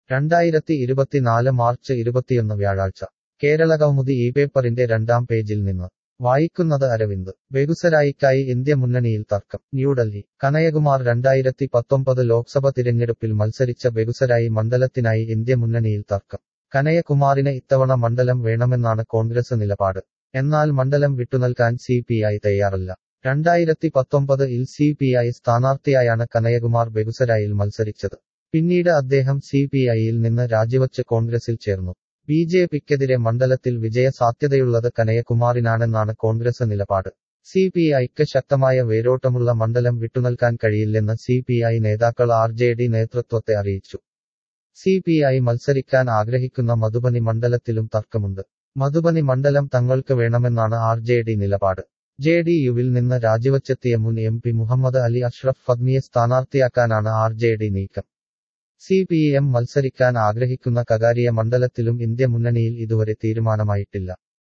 രണ്ടായിരത്തി ഇരുപത്തിനാല് മാർച്ച് ഇരുപത്തിയൊന്ന് വ്യാഴാഴ്ച കേരള കൗമുദി ഈ പേപ്പറിന്റെ രണ്ടാം പേജിൽ നിന്ന് വായിക്കുന്നത് അരവിന്ദ് ബെഗുസരായിക്കായി ഇന്ത്യ മുന്നണിയിൽ തർക്കം ന്യൂഡൽഹി കനയകുമാർ രണ്ടായിരത്തി പത്തൊമ്പത് ലോക്സഭ തിരഞ്ഞെടുപ്പിൽ മത്സരിച്ച ബെഗുസരായി മണ്ഡലത്തിനായി ഇന്ത്യ മുന്നണിയിൽ തർക്കം കനയകുമാറിന് ഇത്തവണ മണ്ഡലം വേണമെന്നാണ് കോൺഗ്രസ് നിലപാട് എന്നാൽ മണ്ഡലം വിട്ടുനൽകാൻ സി പി ഐ തയ്യാറല്ല രണ്ടായിരത്തി പത്തൊമ്പത് ഇൽ സി പി ഐ സ്ഥാനാർത്ഥിയായാണ് കനയകുമാർ ബെഗുസരായിൽ മത്സരിച്ചത് പിന്നീട് അദ്ദേഹം സി പി ഐയിൽ നിന്ന് രാജിവച്ച് കോൺഗ്രസിൽ ചേർന്നു ബി ജെ പിക്കെതിരെ മണ്ഡലത്തിൽ വിജയ സാധ്യതയുള്ളത് കനയകുമാറിനാണെന്നാണ് കോൺഗ്രസ് നിലപാട് സി പി ഐക്ക് ശക്തമായ വേരോട്ടമുള്ള മണ്ഡലം വിട്ടുനൽകാൻ കഴിയില്ലെന്ന് സി പി ഐ നേതാക്കൾ ആർ ജെ ഡി നേതൃത്വത്തെ അറിയിച്ചു സി പി ഐ മത്സരിക്കാൻ ആഗ്രഹിക്കുന്ന മധുബനി മണ്ഡലത്തിലും തർക്കമുണ്ട് മധുബനി മണ്ഡലം തങ്ങൾക്ക് വേണമെന്നാണ് ആർ ജെ ഡി നിലപാട് ജെ ഡി യുവിൽ നിന്ന് രാജിവച്ചെത്തിയ മുൻ എം പി മുഹമ്മദ് അലി അഷ്റഫ് ഫദ്മിയെ സ്ഥാനാർത്ഥിയാക്കാനാണ് ആർ ജെ ഡി നീക്കം സി പി എം മത്സരിക്കാൻ ആഗ്രഹിക്കുന്ന കകാരിയ മണ്ഡലത്തിലും ഇന്ത്യ മുന്നണിയിൽ ഇതുവരെ തീരുമാനമായിട്ടില്ല